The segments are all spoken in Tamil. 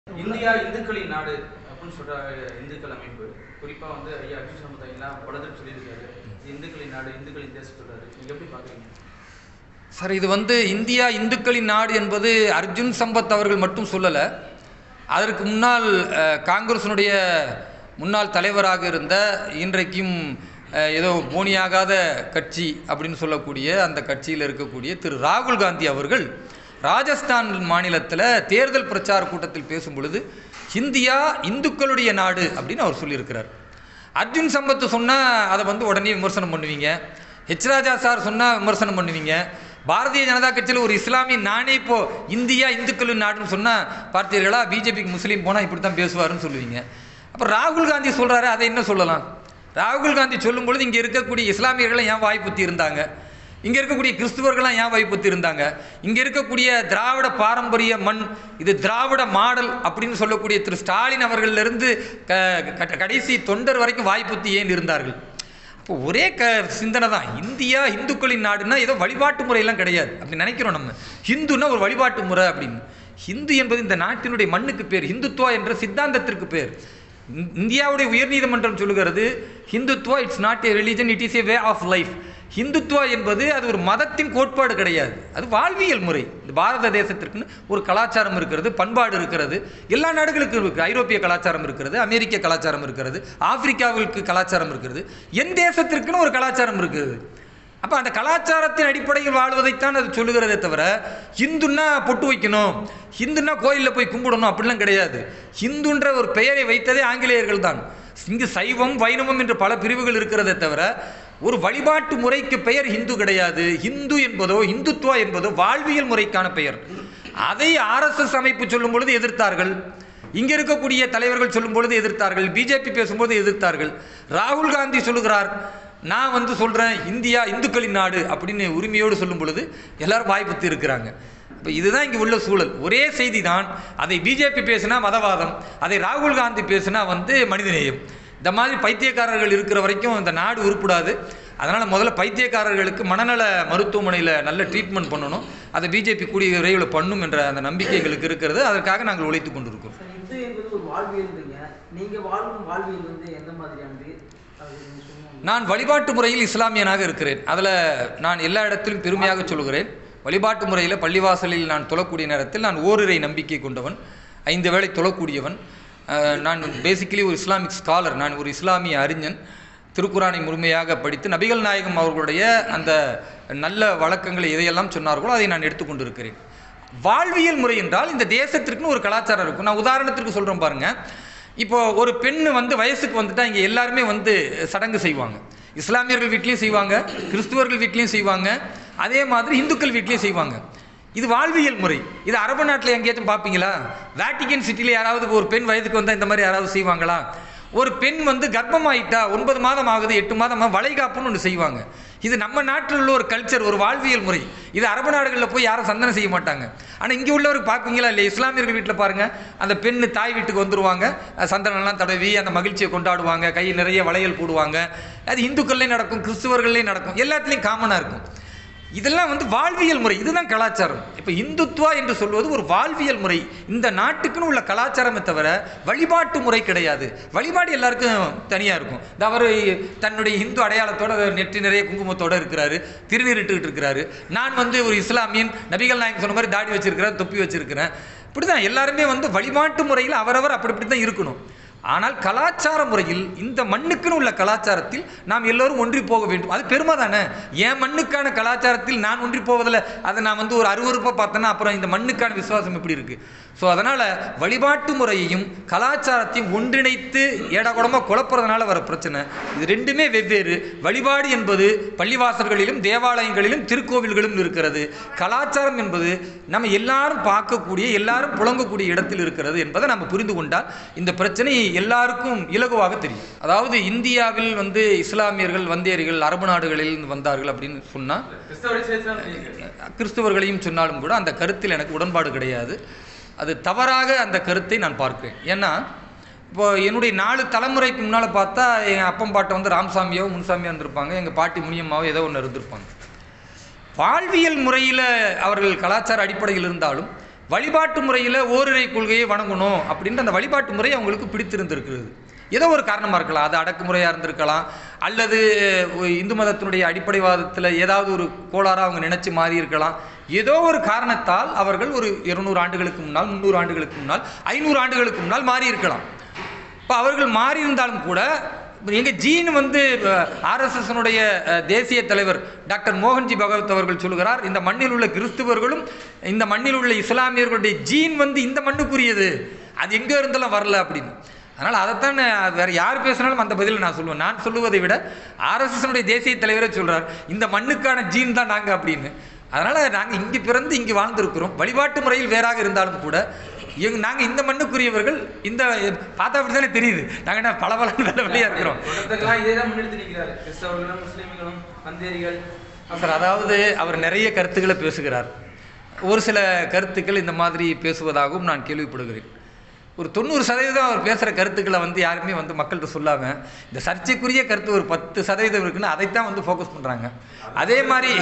இந்தியா இந்துக்களின் நாடு அப்படின்னு சொல்ற இந்துக்கள் அமைப்பு குறிப்பா வந்து ஐயா அர்ஜுன் சமுதாயம்லாம் பலதர் சொல்லியிருக்காரு இது இந்துக்களின் நாடு இந்துக்களின் தேசம் சொல்றாரு நீங்க எப்படி பாக்குறீங்க சார் இது வந்து இந்தியா இந்துக்களின் நாடு என்பது அர்ஜுன் சம்பத் அவர்கள் மட்டும் சொல்லலை அதற்கு முன்னால் அஹ், காங்கிரஸினுடைய முன்னாள் தலைவராக இருந்த இன்றைக்கும் அஹ், ஏதோ போனியாகாத கட்சி அப்படின்னு சொல்லக்கூடிய அந்த கட்சியில் இருக்கக்கூடிய திரு ராகுல் காந்தி அவர்கள் ராஜஸ்தான் மாநிலத்தில் தேர்தல் பிரச்சார கூட்டத்தில் பேசும் பொழுது இந்தியா இந்துக்களுடைய நாடு அப்படின்னு அவர் சொல்லியிருக்கிறார் அர்ஜுன் சம்பத் சொன்னால் அதை வந்து உடனே விமர்சனம் பண்ணுவீங்க ஹெச் ராஜா சார் சொன்னால் விமர்சனம் பண்ணுவீங்க பாரதிய ஜனதா கட்சியில் ஒரு இஸ்லாமிய நானே இப்போ இந்தியா இந்துக்களின் நாடுன்னு சொன்னால் பார்த்தீர்களா பிஜேபிக்கு முஸ்லீம் போனால் இப்படி தான் பேசுவாருன்னு சொல்லுவீங்க அப்போ ராகுல் காந்தி சொல்கிறாரு அதை என்ன சொல்லலாம் ராகுல் காந்தி சொல்லும் பொழுது இங்கே இருக்கக்கூடிய இஸ்லாமியர்களை ஏன் வாய்ப்புத்தி இருந்தாங்க இங்கே இருக்கக்கூடிய கிறிஸ்துவர்கள்லாம் ஏன் வாய்ப்புத்தி இருந்தாங்க இங்கே இருக்கக்கூடிய திராவிட பாரம்பரிய மண் இது திராவிட மாடல் அப்படின்னு சொல்லக்கூடிய திரு ஸ்டாலின் அவர்களிலிருந்து க க- கடைசி தொண்டர் வரைக்கும் வாய்ப்புத்தி ஏன் இருந்தார்கள் அப்போ ஒரே க சிந்தனை தான் இந்தியா இந்துக்களின் நாடுனா ஏதோ வழிபாட்டு முறையெல்லாம் கிடையாது அப்படி நினைக்கிறோம் நம்ம ஹிந்துன்னா ஒரு வழிபாட்டு முறை அப்படின்னு ஹிந்து என்பது இந்த நாட்டினுடைய மண்ணுக்கு பேர் ஹிந்துத்துவா என்ற சித்தாந்தத்திற்கு பேர் இந்- இந்தியாவுடைய உயர்நீதிமன்றம் சொல்லுகிறது Hindutva it's not a religion it is a way of life Hindutva என்பது அது ஒரு மதத்தின் கோட்பாடு கிடையாது அது வாழ்வியல் முறை இந்த பாரத தேசத்திற்குன்னு ஒரு கலாச்சாரம் இருக்கிறது பண்பாடு இருக்கிறது எல்லா நாடுகளுக்கும் இருக்குது ஐரோப்பிய கலாச்சாரம் இருக்கிறது அமெரிக்க கலாச்சாரம் இருக்கிறது ஆப்பிரிக்காவிற்கு கலாச்சாரம் இருக்கிறது என் தேசத்திற்குன்னு ஒரு கலாச்சாரம் இருக்குது அப்போ அந்த கலாச்சாரத்தின் அடிப்படையில் வாழ்வதைத்தான் அது சொல்லுகிறதே தவிர ஹிந்துன்னா பொட்டு வைக்கணும் ஹிந்துன்னா கோயிலில் போய் கும்பிடணும் அப்படிலாம் கிடையாது ஹிந்துன்ற ஒரு பெயரை வைத்ததே ஆங்கிலேயர்கள் தான் இங்கு சைவம் வைணவம் என்று பல பிரிவுகள் இருக்கிறதே தவிர ஒரு வழிபாட்டு முறைக்கு பெயர் ஹிந்து கிடையாது ஹிந்து என்பதோ இந்துத்துவா என்பதோ வாழ்வியல் முறைக்கான பெயர் அதை ஆர்எஸ்எஸ் அமைப்பு சொல்லும் பொழுது எதிர்த்தார்கள் இங்க இருக்கக்கூடிய தலைவர்கள் சொல்லும் பொழுது எதிர்த்தார்கள் பிஜேபி பேசும்போது எதிர்த்தார்கள் ராகுல் காந்தி சொல்லுகிறார் நான் வந்து சொல்றேன் இந்தியா இந்துக்களின் நாடு அப்படின்னு உரிமையோடு சொல்லும் பொழுது எல்லாரும் வாய்ப்புத்து இருக்கிறாங்க இப்போ இதுதான் இங்கே உள்ள சூழல் ஒரே செய்தி தான் அதை பிஜேபி பேசினா மதவாதம் அதை ராகுல் காந்தி பேசினா வந்து மனிதநேயம் இந்த மாதிரி பைத்தியக்காரர்கள் இருக்கிற வரைக்கும் இந்த நாடு உருப்படாது அதனால் முதல்ல பைத்தியக்காரர்களுக்கு மனநல மருத்துவமனையில் நல்ல ட்ரீட்மெண்ட் பண்ணணும் அதை பிஜேபி கூடிய விரைவில் பண்ணும் என்ற அந்த நம்பிக்கை எங்களுக்கு இருக்கிறது அதற்காக நாங்கள் உழைத்து கொண்டிருக்கிறோம் சார் இந்து என்பது ஒரு வாழ்வியல்ன்றீங்க நீங்க வாழும் வாழ்வியல் வந்து எந்த மாதிரியானது அது நீங்க சொல்லுங்க நான் வழிபாட்டு முறையில் இஸ்லாமியனாக இருக்கிறேன் அதில் நான் எல்லா இடத்திலும் பெருமையாக சொல்கிறேன் வழிபாட்டு முறையில் பள்ளிவாசலில் நான் தொழக்கூடிய நேரத்தில் நான் ஓரிரை நம்பிக்கை கொண்டவன் ஐந்து வேளை தொழக்கூடியவன் அஹ், நான் பேசிக்கலி ஒரு இஸ்லாமிக் ஸ்காலர் நான் ஒரு இஸ்லாமிய அறிஞன் திருக்குறானை முழுமையாக படித்து நபிகள் நாயகம் அவர்களுடைய அந்த நல்ல வழக்கங்களை எதையெல்லாம் சொன்னார்களோ அதை நான் எடுத்துக்கொண்டிருக்கிறேன் வாழ்வியல் முறை என்றால் இந்த தேசத்திற்குன்னு ஒரு கலாச்சாரம் இருக்கும் நான் உதாரணத்திற்கு சொல்கிறேன் பாருங்க இப்போ ஒரு பெண் வந்து வயசுக்கு வந்துட்டா இங்கே எல்லாருமே வந்து சடங்கு செய்வாங்க இஸ்லாமியர்கள் வீட்லேயும் செய்வாங்க கிறிஸ்துவர்கள் வீட்லேயும் செய்வாங்க அதே மாதிரி இந்துக்கள் வீட்லேயும் செய்வாங்க இது வாழ்வியல் முறை இது அரபு நாட்டில் எங்கேயாச்சும் பார்ப்பீங்களா வேட்டிக்கன் சிட்டியில் யாராவது ஒரு பெண் வயதுக்கு வந்தால் இந்த மாதிரி யாராவது செய்வாங்களா ஒரு பெண் வந்து கர்ப்பமாயிட்டா ஒன்பது மாதம் ஆகுது எட்டு மாதம் வளைகாப்புன்னு ஒன்று செய்வாங்க இது நம்ம நாட்டில் உள்ள ஒரு கல்ச்சர் ஒரு வாழ்வியல் முறை இது அரபு நாடுகளில் போய் யாரும் சந்தனம் செய்ய மாட்டாங்க ஆனால் இங்கே உள்ளவருக்கு பார்ப்பீங்களா இல்லை இஸ்லாமியர்கள் வீட்டில் பாருங்க அந்த பெண்ணு தாய் வீட்டுக்கு வந்துருவாங்க அஹ் சந்தனம்லாம் தடவி அந்த மகிழ்ச்சியை கொண்டாடுவாங்க கை நிறைய வளையல் போடுவாங்க அது இந்துக்கள்லேயும் நடக்கும் கிறிஸ்துவர்கள்லேயும் நடக்கும் எல்லாத்துலேயும் காமனாக இருக்கும் இதெல்லாம் வந்து வாழ்வியல் முறை இதுதான் கலாச்சாரம் இப்போ இந்துத்துவா என்று சொல்வது ஒரு வாழ்வியல் முறை இந்த நாட்டுக்குன்னு உள்ள கலாச்சாரமே தவிர வழிபாட்டு முறை கிடையாது வழிபாடு எல்லாருக்கும் தனியாக இருக்கும் இந்த அவர் தன்னுடைய இந்து அடையாளத்தோட நெற்றி நிறைய குங்குமத்தோட இருக்கிறாரு திருநீரிட்டுக்கிட்டு இருக்கிறாரு நான் வந்து ஒரு இஸ்லாமியன் நபிகள் நாயகம் சொன்ன மாதிரி தாடி வச்சிருக்கிறேன் தொப்பி வச்சிருக்கிறேன் இப்படி தான் எல்லாருமே வந்து வழிபாட்டு முறையில் அவரவர் அப்படி இப்படி தான் இருக்கணும் ஆனால் கலாச்சார முறையில் இந்த மண்ணுக்குன்னு உள்ள கலாச்சாரத்தில் நாம் எல்லோரும் ஒன்றி போக வேண்டும் அது பெருமை தானே என் மண்ணுக்கான கலாச்சாரத்தில் நான் ஒன்றி போவதில் அதை நான் வந்து ஒரு அருவருப்பாக பார்த்தேன்னா அப்புறம் இந்த மண்ணுக்கான விசுவாசம் எப்படி இருக்கு ஸோ அதனால் வழிபாட்டு முறையையும் கலாச்சாரத்தையும் ஒன்றிணைத்து ஏடாகுடமாக குழப்புறதுனால வர பிரச்சனை இது ரெண்டுமே வெவ்வேறு வழிபாடு என்பது பள்ளிவாசல்களிலும் தேவாலயங்களிலும் திருக்கோவில்களும் இருக்கிறது கலாச்சாரம் என்பது நம்ம எல்லாரும் பார்க்கக்கூடிய எல்லாரும் புழங்கக்கூடிய இடத்தில் இருக்கிறது என்பதை நம்ம புரிந்து கொண்டால் இந்த பிரச்சனை எல்லாருக்கும் இலகுவாக தெரியும் அதாவது இந்தியாவில் வந்து இஸ்லாமியர்கள் வந்தேரிகள் அரபு நாடுகளில் இருந்து வந்தார்கள் அப்படின்னு சொன்னால் கிறிஸ்தவரை சேர்த்து தான் சொல்லியிருக்காரு. கிறிஸ்தவர்களையும் சொன்னாலும் கூட அந்த கருத்தில் எனக்கு உடன்பாடு கிடையாது அது தவறாக அந்த கருத்தை நான் பார்க்கிறேன் ஏன்னா இப்போ என்னுடைய நாலு தலைமுறைக்கு முன்னால் பார்த்தா என் அப்பம் பாட்டை வந்து ராமசாமியோ முன்சாமியோ இருந்திருப்பாங்க எங்கள் பாட்டி முனியம்மாவோ ஏதோ ஒன்று இருந்திருப்பாங்க வாழ்வியல் முறையில் அவர்கள் கலாச்சார அடிப்படையில் இருந்தாலும் வழிபாட்டு முறையில் ஓரிரை கொள்கையை வணங்கணும் அப்படின்ற அந்த வழிபாட்டு முறை அவங்களுக்கு பிடித்திருந்திருக்கிறது ஏதோ ஒரு காரணமாக இருக்கலாம் அது அடக்குமுறையாக இருந்திருக்கலாம் அல்லது அஹ், இந்து மதத்தினுடைய அடிப்படைவாதத்தில் ஏதாவது ஒரு கோளாறாக அவங்க நினைச்சு மாறி இருக்கலாம் ஏதோ ஒரு காரணத்தால் அவர்கள் ஒரு இருநூறு ஆண்டுகளுக்கு முன்னால் முந்நூறு ஆண்டுகளுக்கு முன்னால் ஐநூறு ஆண்டுகளுக்கு முன்னால் மாறி இருக்கலாம் இப்போ அவர்கள் மாறி இருந்தாலும் கூட எங்கள் ஜீன் வந்து ஆர்எஸ்எஸ்னுடைய தேசிய தலைவர் டாக்டர் மோகன்ஜி பகவத் அவர்கள் சொல்கிறார் இந்த மண்ணில் உள்ள கிறிஸ்துவர்களும் இந்த மண்ணில் உள்ள இஸ்லாமியர்களுடைய ஜீன் வந்து இந்த மண்ணுக்குரியது அது எங்கே இருந்தெல்லாம் வரல அப்படின்னு அதனால் அதைத்தான் நான் வேற யார் பேசினாலும் அந்த பதிலை நான் சொல்லுவேன் நான் சொல்லுவதை விட ஆர்எஸ்எஸ்னுடைய தேசிய தலைவரே சொல்றார் இந்த மண்ணுக்கான ஜீன் தான் நாங்கள் அப்படின்னு அதனால் நாங்கள் இங்கே பிறந்து இங்கே வாழ்ந்திருக்கிறோம் வழிபாட்டு முறையில் வேறாக இருந்தாலும் கூட எங்க நாங்கள் இந்த மண்ணுக்குரியவர்கள் இந்த பார்த்தா அப்படி தானே தெரியுது நாங்கள் என்ன பல பல நல்ல வழியாக இருக்கிறோம் தொடக்கத்துக்கெல்லாம் இதே தான் முன்னெடுத்து நிற்கிறாரு கிறிஸ்தவர்களும் முஸ்லீம்களும் வந்தேரிகள் சார் அதாவது அவர் நிறைய கருத்துக்களை பேசுகிறார் ஒரு சில கருத்துக்கள் இந்த மாதிரி பேசுவதாகவும் நான் கேள்விப்படுகிறேன் ஒரு தொண்ணூறு சதவீதம் அவர் பேசுகிற கருத்துக்களை வந்து யாருமே வந்து மக்கள்கிட்ட சொல்லாமல் இந்த சர்ச்சைக்குரிய கருத்து ஒரு பத்து சதவீதம் இருக்குன்னு அதைத்தான் வந்து ஃபோக்கஸ் பண்ணுறாங்க அதே மாதிரி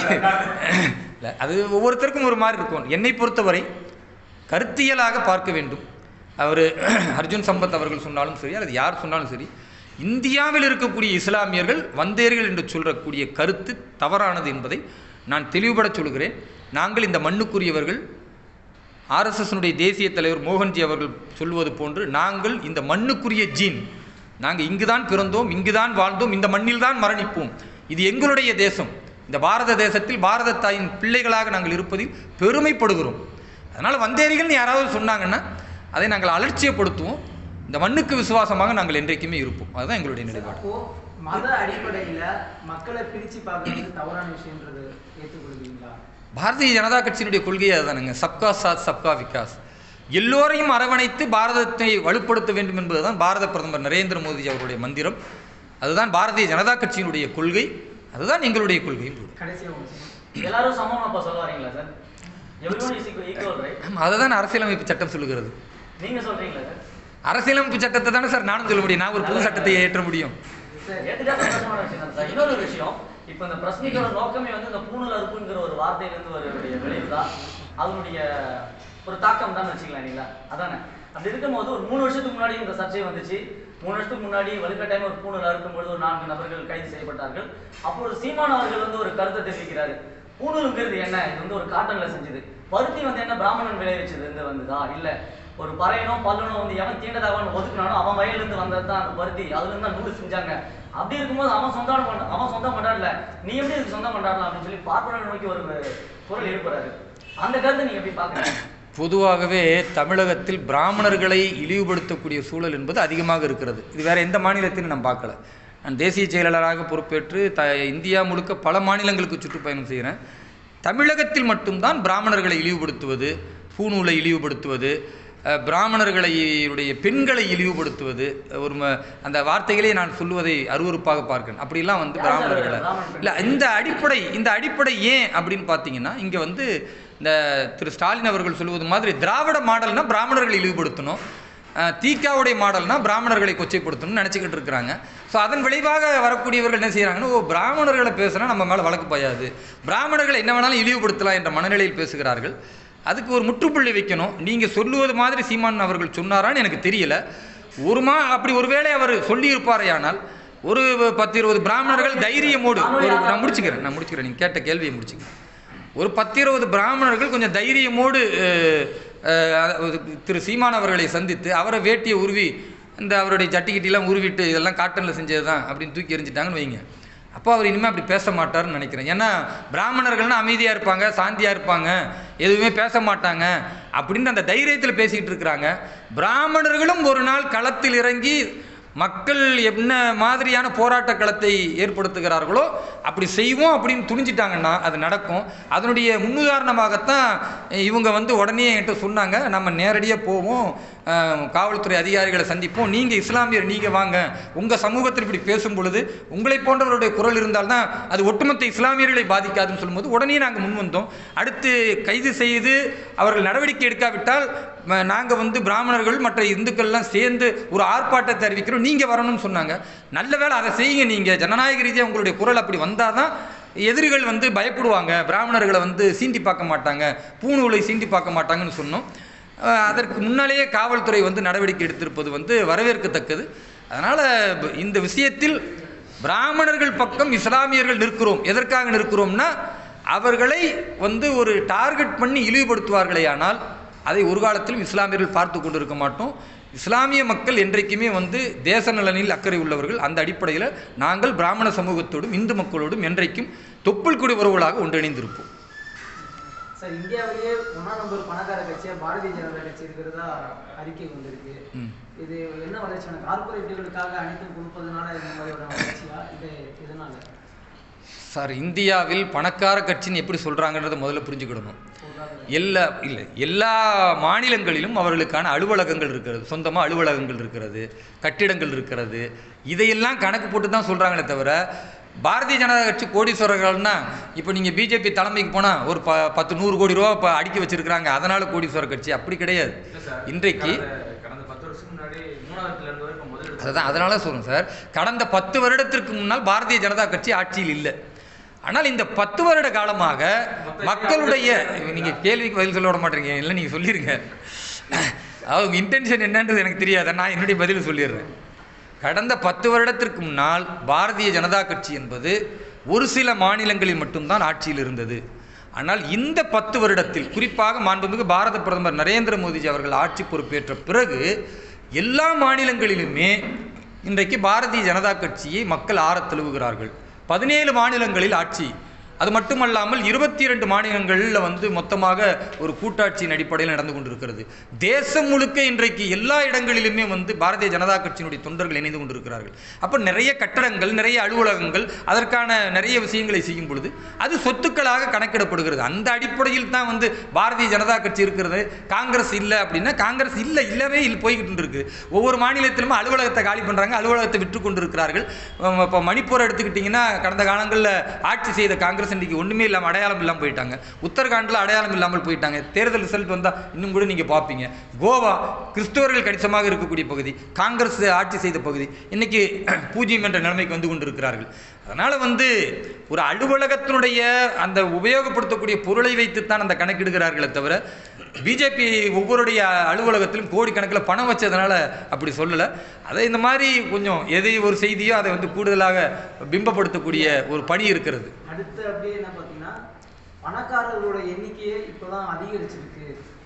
இல்லை அது ஒவ்வொருத்தருக்கும் ஒரு மாதிரி இருக்கும் என்னை பொறுத்தவரை கருத்தியலாக பார்க்க வேண்டும் அவர் அர்ஜுன் சம்பத் அவர்கள் சொன்னாலும் சரி அல்லது யார் சொன்னாலும் சரி இந்தியாவில் இருக்கக்கூடிய இஸ்லாமியர்கள் வந்தேர்கள் என்று சொல்லக்கூடிய கருத்து தவறானது என்பதை நான் தெளிவுபட சொல்கிறேன் நாங்கள் இந்த மண்ணுக்குரியவர்கள் ஆர்எஸ்எஸ்னுடைய தேசிய தலைவர் மோகன்ஜி அவர்கள் சொல்வது போன்று நாங்கள் இந்த மண்ணுக்குரிய ஜீன் நாங்கள் இங்குதான் பிறந்தோம் இங்குதான் வாழ்ந்தோம் இந்த மண்ணில் தான் மரணிப்போம் இது எங்களுடைய தேசம் இந்த பாரத தேசத்தில் பாரத தாயின் பிள்ளைகளாக நாங்கள் இருப்பதில் பெருமைப்படுகிறோம் அதனால் வந்தேரிகள்னு யாராவது சொன்னாங்கன்னா அதை நாங்கள் அலட்சியப்படுத்துவோம் இந்த மண்ணுக்கு விசுவாசமாக நாங்கள் என்றைக்குமே இருப்போம் அதுதான் எங்களுடைய நிலைப்பாடு அப்போ மத அடிப்படையில மக்களை பிரிச்சு பார்க்கறது தவறான விஷயம்ன்றது ஏற்றுக்கொள்வீங்களா பாரதிய ஜனதா கட்சியினுடைய கொள்கையே அதுதானுங்க சப்கா சாத் சப்கா விகாஸ் எல்லோரையும் அரவணைத்து பாரதத்தை வலுப்படுத்த வேண்டும் என்பதுதான் பாரத பிரதமர் நரேந்திர மோடி அவருடைய மந்திரம் அதுதான் பாரதிய ஜனதா கட்சியினுடைய கொள்கை அதுதான் எங்களுடைய கொள்கையும் கூட கடைசியா ஒன்று சொல்லுங்க. எல்லாரும் சமம் அப்ப சொல்ல வரீங்களா sir everyone is equal right அதை தான் அரசியலமைப்பு சட்டம் சொல்லுகிறது நீங்க சொல்றீங்களா சார் அரசியலமைப்பு சட்டத்தை தானே சார் நானும் சொல்ல முடியும் நான் ஒரு புது சட்டத்தை ஏற்ற முடியும் சார் ஏத்துட்டா சந்தோஷமான விஷயம் தான் சார் இன்னொரு விஷயம் இப்ப இந்த பிரச்சனைக்கோட நோக்கமே வந்து இந்த பூணல் அறுப்புங்கிற ஒரு வார்த்தையில இருந்து வரக்கூடிய விளைவு தான் அதனுடைய ஒரு தாக்கம் தான் வச்சுக்கலாம் இல்லைங்களா அதானே அப்படி இருக்கும்போது ஒரு மூணு வருஷத்துக்கு முன்னாடி இந்த சர்ச்சை வந்துச்சு மூணு வருஷத்துக்கு முன்னாடி வலுக்கட்டாயம் ஒரு பூணல் அறுக்கும் பொழுது ஒரு நான்கு நபர்கள் கைது செய்யப்பட்டார்கள் அப்பொழுது சீமான் அவர்கள் வந்து ஒரு கருத்தை தெரிவிக்கிறாரு பூணூலுங்கிறது என்ன இது வந்து ஒரு காட்டன்ல செஞ்சது பருத்தி வந்து என்ன பிராமணன் விளைவிச்சது இருந்து வந்ததா இல்ல ஒரு பறையனோ பல்லனோ வந்து எவன் தீண்டதாவன் ஒதுக்குனானோ அவன் வயல்ல இருந்து வந்தது தான் அந்த பருத்தி அதுல இருந்து தான் நூல் செஞ்சாங்க அப்படி இருக்கும்போது அவன் சொந்தம் பண்ண அவன் சொந்தம் கொண்டாடல நீ எப்படி இதுக்கு சொந்தம் கொண்டாடலாம் அப்படின்னு சொல்லி பார்ப்பனர் நோக்கி ஒரு குரல் எழுப்புறாரு அந்த கருத்தை நீங்க எப்படி பாக்குறீங்க பொதுவாகவே தமிழகத்தில் பிராமணர்களை இழிவுபடுத்தக்கூடிய சூழல் என்பது அதிகமாக இருக்கிறது இது வேற எந்த மாநிலத்திலும் நான் பார்க்கல நான் தேசிய செயலாளராக பொறுப்பேற்று த இந்தியா முழுக்க பல மாநிலங்களுக்கு சுற்றுப்பயணம் செய்கிறேன் தமிழகத்தில் மட்டும்தான் பிராமணர்களை இழிவுபடுத்துவது பூநூலை இழிவுபடுத்துவது அஹ், பிராமணர்களுடைய பெண்களை இழிவுபடுத்துவது ஒரு ம- அந்த வார்த்தைகளே நான் சொல்லுவதை அருவருப்பாக பார்க்கிறேன் அப்படிலாம் வந்து யார் சார் பிராமணர்களை பிராமண பெண்? இல்லை இந்த அடிப்படை இந்த அடிப்படை ஏன் அப்படின்னு பார்த்தீங்கன்னா இங்கே வந்து இந்த திரு ஸ்டாலின் அவர்கள் சொல்லுவது மாதிரி திராவிட மாடல்னா பிராமணர்களை இழிவுபடுத்தணும் அஹ், தீக்காவுடைய மாடல்னா பிராமணர்களை கொச்சைப்படுத்தணும்னு நினச்சிக்கிட்டு இருக்கிறாங்க ஸோ அதன் விளைவாக வரக்கூடியவர்கள் என்ன செய்கிறாங்கன்னா ஓ பிராமணர்களை பேசுனா நம்ம மேலே வழக்கு பாயாது பிராமணர்களை என்ன வேணாலும் இழிவுபடுத்தலாம் என்ற மனநிலையில் பேசுகிறார்கள் அதுக்கு ஒரு முற்றுப்புள்ளி வைக்கணும் நீங்கள் சொல்லுவது மாதிரி சீமான் அவர்கள் சொன்னாரான்னு எனக்கு தெரியல ஒரு மா அப்படி ஒருவேளை அவர் சொல்லியிருப்பாரேயானால் ஒரு பத்து இருபது பிராமணர்கள் தைரியமோடு ஒரு நான் முடிச்சுக்கிறேன் நான் முடிச்சுக்கிறேன் நீங்கள் கேட்ட கேள்வியை முடிச்சுக்கிறேன் ஒரு பத்து இருபது பிராமணர்கள் கொஞ்சம் தைரியமோடு அஹ், அஹ், அதாவது திரு சீமான் அவர்களை சந்தித்து அவரை வேட்டியை உருவி இந்த அவருடைய ஜட்டிக்கிட்டிலாம் உருவிட்டு இதெல்லாம் காட்டனில் செஞ்சது தான் அப்படின்னு தூக்கி எறிஞ்சிட்டாங்கன்னு வைங்க அப்போ அவர் இனிமேல் அப்படி பேச மாட்டார்னு நினைக்கிறேன் ஏன்னா பிராமணர்கள்னா அமைதியாக இருப்பாங்க சாந்தியாக இருப்பாங்க எதுவுமே பேச மாட்டாங்க அப்படின்னு அந்த தைரியத்தில் பேசிக்கிட்டு இருக்கிறாங்க பிராமணர்களும் ஒரு நாள் களத்தில் இறங்கி மக்கள் என்ன மாதிரியான போராட்ட களத்தை ஏற்படுத்துகிறார்களோ அப்படி செய்வோம் அப்படின்னு துணிஞ்சிட்டாங்கன்னா அது நடக்கும் அதனுடைய முன்னுதாரணமாகத்தான் இவங்க வந்து உடனே என்கிட்ட சொன்னாங்க நம்ம நேரடியாக போவோம் அஹ், காவல்துறை அதிகாரிகளை சந்திப்போம் நீங்கள் இஸ்லாமியர் நீங்கள் வாங்க உங்கள் சமூகத்தில் இப்படி பேசும் பொழுது உங்களை போன்றவருடைய குரல் இருந்தால்தான் அது ஒட்டுமொத்த இஸ்லாமியர்களை பாதிக்காதுன்னு சொல்லும்போது உடனே நாங்கள் முன் வந்தோம் அடுத்து கைது செய்து அவர்கள் நடவடிக்கை எடுக்காவிட்டால் நாங்கள் வந்து பிராமணர்கள் மற்ற இந்துக்கள்லாம் சேர்ந்து ஒரு ஆர்ப்பாட்டத்தை அறிவிக்கிறோம் நீங்கள் வரணும்னு சொன்னாங்க நல்ல வேளை அதை செய்யுங்க நீங்கள் ஜனநாயக ரீதியாக உங்களுடைய குரல் அப்படி வந்தால் தான் எதிரிகள் வந்து பயப்படுவாங்க பிராமணர்களை வந்து சீண்டி பார்க்க மாட்டாங்க பூணூலை சீண்டி பார்க்க மாட்டாங்கன்னு சொன்னோம் அஹ் அதற்கு முன்னாலேயே காவல்துறை வந்து நடவடிக்கை எடுத்திருப்பது வந்து வரவேற்கத்தக்கது அதனால் இந்த விஷயத்தில் பிராமணர்கள் பக்கம் இஸ்லாமியர்கள் நிற்கிறோம் எதற்காக நிற்கிறோம்னா அவர்களை வந்து ஒரு டார்கெட் பண்ணி இழிவுபடுத்துவார்களே ஆனால் அதை ஒரு காலத்திலும் இஸ்லாமியர்கள் பார்த்து கொண்டிருக்க மாட்டோம் இஸ்லாமிய மக்கள் என்றைக்குமே வந்து தேச நலனில் அக்கறை உள்ளவர்கள் அந்த அடிப்படையில் நாங்கள் பிராமண சமூகத்தோடும் இந்து மக்களோடும் என்றைக்கும் தொப்புள் குடி உறவுகளாக ஒன்றிணைந்திருப்போம் சார் இந்தியாவிலேயே ஒன்றாம் நம்பர் பணக்கார கட்சியா பாரதிய ஜனதா கட்சி இருக்கிறதா அறிக்கை வந்திருக்கு ம். இது என்ன வளர்ச்சியான கார்பரேட்டுகளுக்காக அனைத்தும் கொடுப்பதனால இந்த மாதிரியான வளர்ச்சியா இது இதனால சார் இந்தியாவில் பணக்கார கட்சின்னு எப்படி சொல்கிறாங்கன்றதை முதல்ல புரிஞ்சுக்கிடணும் சொல்றாங்க எல்லா இல்லை எல்லா மாநிலங்களிலும் அவர்களுக்கான அலுவலகங்கள் இருக்கிறது சொந்தமாக அலுவலகங்கள் இருக்கிறது கட்டிடங்கள் இருக்கிறது இதையெல்லாம் கணக்கு போட்டு தான் சொல்கிறாங்களே தவிர பாரதிய ஜனதா கட்சி கோடீஸ்வரர்கள்னா இப்போ நீங்கள் பிஜேபி தலைமைக்கு போனால் ஒரு ப பத்து நூறு கோடி ரூபா இப்போ அடுக்கி வச்சிருக்கிறாங்க அதனால் கோடீஸ்வர கட்சி அப்படி கிடையாது இல்ல சார், இன்றைக்கு கடந்த- கடந்த பத்து வருஷத்துக்கு முன்னாடி மூணாயிரத்துல இருந்தவர் இப்போ முதல் அதுதான் அதனால சொல்றேன் சார் கடந்த பத்து வருடத்திற்கு முன்னால் பாரதிய ஜனதா கட்சி ஆட்சியில் இல்லை ஆனால் இந்த பத்து வருட காலமாக மக்களுடைய நீங்க கேள்விக்கு பதில் சொல்ல விட மாட்டீங்க இல்லை நீங்க சொல்லிருங்க அவங்க இன்டென்ஷன் என்னன்றது எனக்கு தெரியாது நான் என்னுடைய பதில் சொல்லிடுறேன் கடந்த பத்து வருடத்திற்கு முன்னால் பாரதிய ஜனதா கட்சி என்பது ஒரு சில மாநிலங்களில் மட்டும்தான் ஆட்சியில் இருந்தது ஆனால் இந்த பத்து வருடத்தில் குறிப்பாக மாண்புமிகு பாரத பிரதமர் நரேந்திர மோடிஜி அவர்கள் ஆட்சி பொறுப்பேற்ற பிறகு எல்லா மாநிலங்களிலுமே இன்றைக்கு பாரதிய ஜனதா கட்சியை மக்கள் ஆறத் தழுவுகிறார்கள் பதினேழு மாநிலங்களில் ஆட்சி அது மட்டுமல்லாமல் இருபத்தி இரண்டு மாநிலங்களில் வந்து மொத்தமாக ஒரு கூட்டாட்சியின் அடிப்படையில் நடந்து கொண்டிருக்கிறது தேசம் முழுக்க இன்றைக்கு எல்லா இடங்களிலுமே வந்து பாரதிய ஜனதா கட்சியினுடைய தொண்டர்கள் இணைந்து கொண்டிருக்கிறார்கள் அப்போ நிறைய கட்டடங்கள் நிறைய அலுவலகங்கள் அதற்கான நிறைய விஷயங்களை செய்யும் பொழுது அது சொத்துக்களாக கணக்கிடப்படுகிறது அந்த அடிப்படையில் தான் வந்து பாரதிய ஜனதா கட்சி இருக்கிறது காங்கிரஸ் இல்லை அப்படின்னா காங்கிரஸ் இல்லை இல்லவே இல்லை போய்கிட்டு இருக்கு ஒவ்வொரு மாநிலத்திலும் அலுவலகத்தை காலி பண்ணுறாங்க அலுவலகத்தை விற்று கொண்டிருக்கிறார்கள் இப்போ மணிப்பூரை எடுத்துக்கிட்டிங்கன்னா கடந்த காலங்களில் ஆட்சி செய்த காங்கிரஸ் இன்றைக்கி ஒன்றுமே இல்லாமல் அடையாளம் இல்லாமல் போயிட்டாங்க உத்தரகாண்டில் அடையாளம் இல்லாமல் போயிட்டாங்க தேர்தல் ரிசல்ட் வந்தால் இன்னும் கூட நீங்கள் பார்ப்பீங்க கோவா கிறிஸ்தவர்கள் கணிசமாக இருக்கக்கூடிய பகுதி காங்கிரஸ் ஆட்சி செய்த பகுதி இன்னைக்கு பூஜ்ஜியம் என்ற நிலைமைக்கு வந்து கொண்டிருக்கிறார்கள் அதனால் வந்து ஒரு அலுவலகத்தினுடைய அந்த உபயோகப்படுத்தக்கூடிய பொருளை வைத்துத்தான் அந்த கணக்கிடுகிறார்களே தவிர பிஜேபி ஒவ்வொருடைய அலுவலகத்திலும் கோடிக்கணக்கில் பணம் வச்சதுனால அப்படி சொல்லலை அதை இந்த மாதிரி கொஞ்சம் எதை ஒரு செய்தியோ அதை வந்து கூடுதலாக பிம்பப்படுத்தக்கூடிய ஒரு பணி இருக்கிறது அடுத்து அப்படியே என்ன பார்த்தீங்கன்னா பணக்காரர்களோட எண்ணிக்கையே இப்போதான் அதிகரிச்சிருக்கு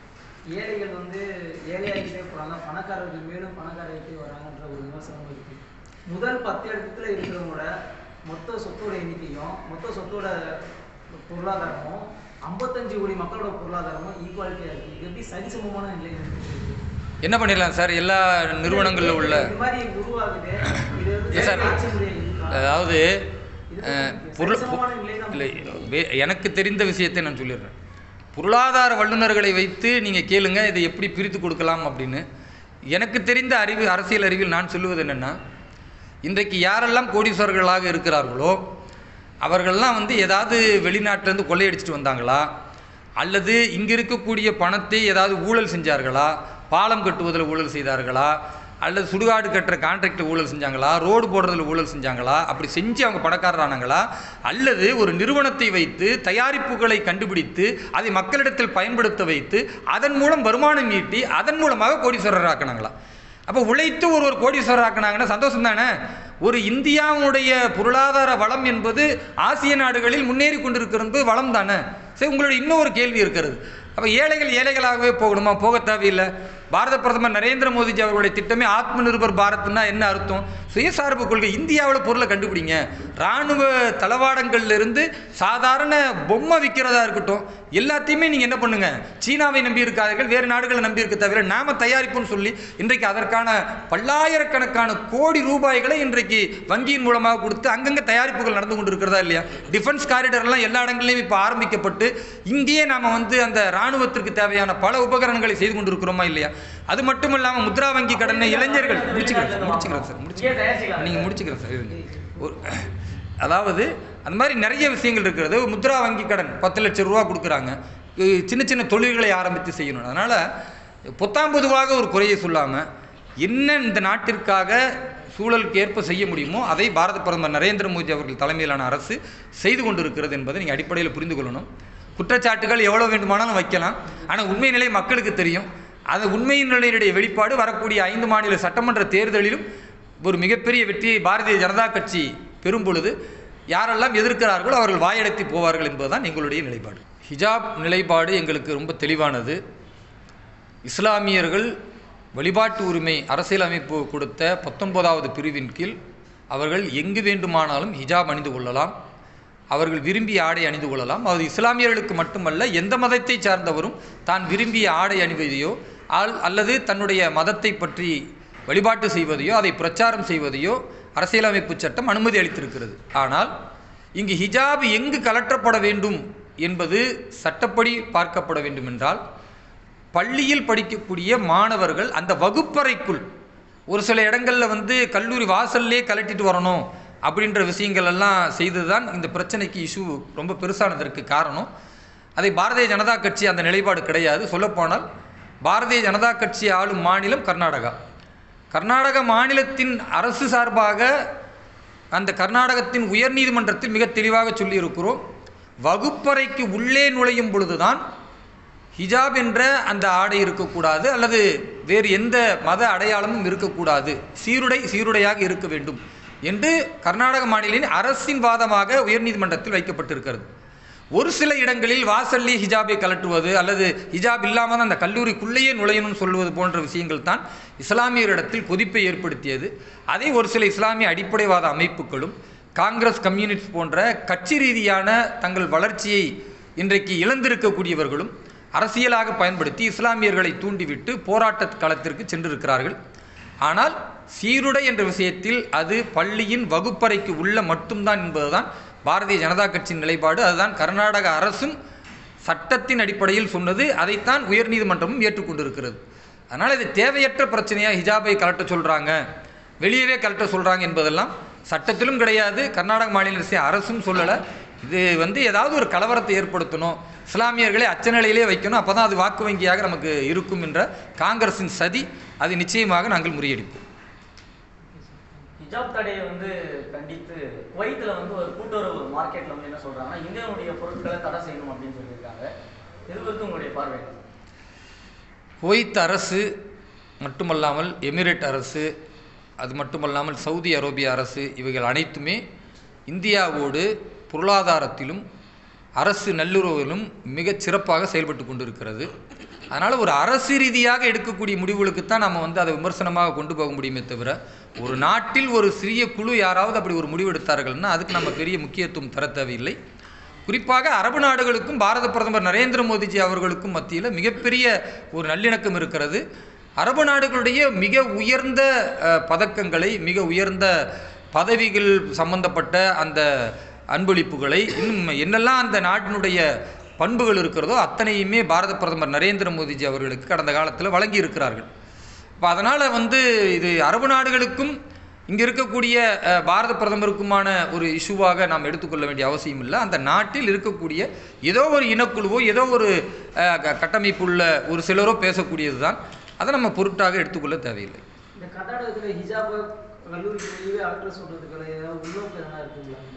ஏழைகள் வந்து ஏழையாகிட்டே போறாங்க பணக்காரர்கள் மேலும் பணக்காரர்கிட்டே வராங்கன்ற ஒரு விமர்சனம் இருக்கு முதல் பத்து இடத்துல இருக்கிறவங்களோட மொத்த சொத்தோட எண்ணிக்கையும் மொத்த சொத்தோட பொருளாதாரமும் ஐம்பத்தஞ்சு கோடி மக்களோட பொருளாதாரமும் ஈக்குவாலிட்டியா இருக்கு இது எப்படி சரிசமமான நிலையில் இருக்கு என்ன பண்ணிடலாம் சார் எல்லா நிறுவனங்களில் உள்ள இது மாதிரி உருவாகுது இது வந்து Yes, sir. ஆட்சி முறை இருக்கா? அதாவது இது அஹ், வந்து பொருள் சரிசமமான நிலை தான் இல்லை வே- எனக்கு தெரிந்த விஷயத்தை நான் சொல்லிடுறேன் பொருளாதார வல்லுநர்களை வைத்து நீங்கள் கேளுங்க இதை எப்படி பிரித்து கொடுக்கலாம் அப்படின்னு எனக்கு தெரிந்த அறிவு அரசியல் அறிவில் நான் சொல்லுவது என்னென்னா இன்றைக்கு யாரெல்லாம் கோடீஸ்வரர்களாக இருக்கிறார்களோ அவர்கள்லாம் வந்து ஏதாவது வெளிநாட்டிலேருந்து கொள்ளையடிச்சிட்டு வந்தாங்களா அல்லது இங்கே இருக்கக்கூடிய பணத்தை ஏதாவது ஊழல் செஞ்சார்களா பாலம் கட்டுவதில் ஊழல் செய்தார்களா அல்லது சுடுகாடு கட்டுற கான்ட்ராக்டில் ஊழல் செஞ்சாங்களா ரோடு போடுறதுல ஊழல் செஞ்சாங்களா அப்படி செஞ்சு அவங்க பணக்காரரானாங்களா அல்லது ஒரு நிறுவனத்தை வைத்து தயாரிப்புகளை கண்டுபிடித்து அதை மக்களிடத்தில் பயன்படுத்த வைத்து அதன் மூலம் வருமானம் ஈட்டி அதன் மூலமாக கோடீஸ்வரராக்கினாங்களா அப்போ உழைத்து ஒரு ஒரு கோடீஸ்வரர் ஆக்குனாங்கன்னா சந்தோஷம் தானே ஒரு இந்தியாவுடைய பொருளாதார வளம் என்பது ஆசிய நாடுகளில் முன்னேறி கொண்டிருக்கிறது வளம் தானே சரி உங்களுடைய இன்னொரு கேள்வி இருக்கிறது அப்போ ஏழைகள் ஏழைகளாகவே போகணுமா போக தேவையில்லை பாரத பிரதமர் நரேந்திர மோடிஜி அவர்களுடைய திட்டமே ஆத்ம நிர்பர் பாரத்னா என்ன அர்த்தம் சுயசார்பு கொள்கை இந்தியாவில் பொருளை கண்டுபிடிங்க இராணுவ தளவாடங்கள்ல இருந்து சாதாரண பொம்மை விற்கிறதா இருக்கட்டும் எல்லாத்தையுமே நீங்கள் என்ன பண்ணுங்க சீனாவை நம்பி இருக்காதீர்கள் வேறு நாடுகளை நம்பி இருக்க தவிர நாம தயாரிப்புன்னு சொல்லி இன்றைக்கு அதற்கான பல்லாயிரக்கணக்கான கோடி ரூபாய்களை இன்றைக்கு வங்கியின் மூலமாக கொடுத்து அங்கங்கே தயாரிப்புகள் நடந்து கொண்டு இருக்கிறதா இல்லையா டிஃபென்ஸ் காரிடர்லாம் எல்லா இடங்கள்லையும் இப்போ ஆரம்பிக்கப்பட்டு இங்கேயே நாம வந்து அந்த இராணுவத்திற்கு தேவையான பல உபகரணங்களை செய்து கொண்டிருக்கிறோமா இல்லையா அது மட்டும் இல்லாமல் முத்ரா வங்கி கடனை இளைஞர்கள் முடிச்சுக்கிறேன் சார் முடிச்சுக்கிறேன் சார் இங்கே முடிச்சுக்கிறேன் தயாரிச்சுக்கலாம் நீங்கள் முடிச்சுக்கிறேன் சார் இருங்க ஒரு அதாவது அந்த மாதிரி நிறைய விஷயங்கள் இருக்கிறது முத்ரா வங்கி கடன் பத்து லட்சம் ரூபா கொடுக்குறாங்க இ- சின்ன சின்ன தொழில்களை ஆரம்பித்து செய்யணும் அதனால் பொத்தாம் பொதுவாக ஒரு குறையை சொல்லாமல் என்ன இந்த நாட்டிற்காக சூழலுக்கு ஏற்ப செய்ய முடியுமோ அதை பாரத பிரதமர் நரேந்திர மோடி அவர்கள் தலைமையிலான அரசு செய்து கொண்டிருக்கிறது என்பதை நீங்கள் அடிப்படையில் புரிந்து கொள்ளணும் குற்றச்சாட்டுகள் எவ்வளோ வேண்டுமானாலும் வைக்கலாம் ஆனால் உண்மை நிலை மக்களுக்கு தெரியும் அது உண்மையின் நிலையினுடைய வெளிப்பாடு வரக்கூடிய ஐந்து மாநில சட்டமன்ற தேர்தலிலும் ஒரு மிகப்பெரிய வெற்றியை பாரதிய ஜனதா கட்சி பெறும் பொழுது யாரெல்லாம் எதிர்க்கிறார்களோ அவர்கள் வாயடைத்து போவார்கள் என்பதுதான் எங்களுடைய நிலைப்பாடு ஹிஜாப் நிலைப்பாடு எங்களுக்கு ரொம்ப தெளிவானது இஸ்லாமியர்கள் வழிபாட்டு உரிமை அரசியலமைப்பு கொடுத்த பத்தொன்பதாவது பிரிவின் கீழ் அவர்கள் எங்கு வேண்டுமானாலும் ஹிஜாப் அணிந்து கொள்ளலாம் அவர்கள் விரும்பிய ஆடை அணிந்து கொள்ளலாம் அது இஸ்லாமியர்களுக்கு மட்டுமல்ல எந்த மதத்தை சார்ந்தவரும் தான் விரும்பிய ஆடை அணிவதையோ ஆல் அல்லது தன்னுடைய மதத்தை பற்றி வழிபாட்டு செய்வதையோ அதை பிரச்சாரம் செய்வதையோ அரசியலமைப்பு சட்டம் அனுமதி அளித்திருக்கிறது ஆனால் இங்கு ஹிஜாப் எங்கு கலற்றப்பட வேண்டும் என்பது சட்டப்படி பார்க்கப்பட வேண்டும் என்றால் பள்ளியில் படிக்கக்கூடிய மாணவர்கள் அந்த வகுப்பறைக்குள் ஒரு சில இடங்களில் வந்து கல்லூரி வாசல்லே கலட்டிட்டு வரணும் அப்படின்ற விஷயங்கள் எல்லாம் செய்தது தான் இந்த பிரச்சனைக்கு இஷ்யூ ரொம்ப பெருசானதற்கு காரணம் அதை பாரதிய ஜனதா கட்சி அந்த நிலைப்பாடு கிடையாது சொல்லப்போனால் பாரதிய ஜனதா கட்சி ஆளும் மாநிலம் கர்நாடகா கர்நாடக மாநிலத்தின் அரசு சார்பாக அந்த கர்நாடகத்தின் உயர்நீதிமன்றத்தில் மிக தெளிவாக சொல்லியிருக்கிறோம் வகுப்பறைக்கு உள்ளே நுழையும் பொழுதுதான் ஹிஜாப் என்ற அந்த ஆடை இருக்கக்கூடாது அல்லது வேறு எந்த மத அடையாளமும் இருக்கக்கூடாது சீருடை சீருடையாக இருக்க வேண்டும் என்று கர்நாடக மாநிலின் அரசின் வாதமாக உயர்நீதிமன்றத்தில் வைக்கப்பட்டிருக்கிறது ஒரு சில இடங்களில் வாசல்லே ஹிஜாபை கலட்டுவது அல்லது ஹிஜாப் இல்லாமல் தான் அந்த கல்லூரிக்குள்ளேயே நுழையணும்னு சொல்வது போன்ற விஷயங்கள் தான் இஸ்லாமியரிடத்தில் கொதிப்பை ஏற்படுத்தியது அதை ஒரு சில இஸ்லாமிய அடிப்படைவாத அமைப்புகளும் காங்கிரஸ் கம்யூனிஸ்ட் போன்ற கட்சி ரீதியான தங்கள் வளர்ச்சியை இன்றைக்கு இழந்திருக்கக்கூடியவர்களும் அரசியலாக பயன்படுத்தி இஸ்லாமியர்களை தூண்டிவிட்டு போராட்ட களத்திற்கு சென்றிருக்கிறார்கள் ஆனால் சீருடை என்ற விஷயத்தில் அது பள்ளியின் வகுப்பறைக்கு உள்ள மட்டும்தான் என்பதுதான் பாரதிய ஜனதா கட்சியின் நிலைப்பாடு அதுதான் கர்நாடக அரசும் சட்டத்தின் அடிப்படையில் சொன்னது அதைத்தான் உயர்நீதிமன்றமும் ஏற்றுக்கொண்டிருக்கிறது அதனால் இது தேவையற்ற பிரச்சனையாக ஹிஜாபை கலட்ட சொல்கிறாங்க வெளியவே கலட்ட சொல்கிறாங்க என்பதெல்லாம் சட்டத்திலும் கிடையாது கர்நாடக மாநில அரசு அரசும் சொல்லலை இது வந்து ஏதாவது ஒரு கலவரத்தை ஏற்படுத்தணும் இஸ்லாமியர்களை அச்சநிலையிலே வைக்கணும் அப்போ தான் அது வாக்கு வங்கியாக நமக்கு இருக்கும் என்ற காங்கிரசின் சதி அது நிச்சயமாக நாங்கள் முறியடிப்போம் ஹிஜாப் தடையை வந்து கண்டித்து குவைத்தில் வந்து ஒரு கூட்டுறவு மார்க்கெட்டில் வந்து என்ன சொல்றாங்கன்னா இந்தியாவுடைய பொருட்களை தடை செய்யணும் அப்படின்னு சொல்லியிருக்காங்க இது குறித்து உங்களுடைய பார்வை என்ன? குவைத் அரசு மட்டுமல்லாமல் எமிரேட் அரசு அது மட்டுமல்லாமல் சவுதி அரேபிய அரசு இவைகள் அனைத்துமே இந்தியாவோடு பொருளாதாரத்திலும் அரசு நல்லுறவிலும் மிகச் சிறப்பாக செயல்பட்டு கொண்டிருக்கிறது அதனால் ஒரு அரசு ரீதியாக எடுக்கக்கூடிய முடிவுகளுக்குத்தான் நம்ம வந்து அதை விமர்சனமாக கொண்டு போக முடியுமே தவிர ஒரு நாட்டில் ஒரு சிறிய குழு யாராவது அப்படி ஒரு முடிவு எடுத்தார்கள்னா அதுக்கு நம்ம பெரிய முக்கியத்துவம் தர தேவையில்லை குறிப்பாக அரபு நாடுகளுக்கும் பாரத பிரதமர் நரேந்திர மோடிஜி அவர்களுக்கும் மத்தியில் மிகப்பெரிய ஒரு நல்லிணக்கம் இருக்கிறது அரபு நாடுகளுடைய மிக உயர்ந்த அஹ், பதக்கங்களை மிக உயர்ந்த பதவிகள் சம்பந்தப்பட்ட அந்த அன்பளிப்புகளை இன்னும் என்னெல்லாம் அந்த நாட்டினுடைய பண்புகள் இருக்கிறதோ அத்தனையுமே பாரத பிரதமர் நரேந்திர மோடிஜி அவர்களுக்கு கடந்த காலத்தில் வழங்கி இருக்கிறார்கள் இப்போ அதனால் வந்து இது அரபு நாடுகளுக்கும் இங்கே இருக்கக்கூடிய அஹ், பாரத பிரதமருக்குமான ஒரு இஷ்யூவாக நாம் எடுத்துக்கொள்ள வேண்டிய அவசியம் இல்லை அந்த நாட்டில் இருக்கக்கூடிய ஏதோ ஒரு இனக்குழுவோ ஏதோ ஒரு அஹ், க- கட்டமைப்புள்ள ஒரு சிலரோ பேசக்கூடியது தான் அதை நம்ம பொருட்டாக எடுத்துக்கொள்ள தேவையில்லை இந்த கர்நாடகத்தில் ஹிஜாபை கல்லூரிக்குள்ளேயே அகற்ற சொல்றதுக்கான ஏதாவது உள்நோக்கம் எதனா இருக்குங்களா இங்க?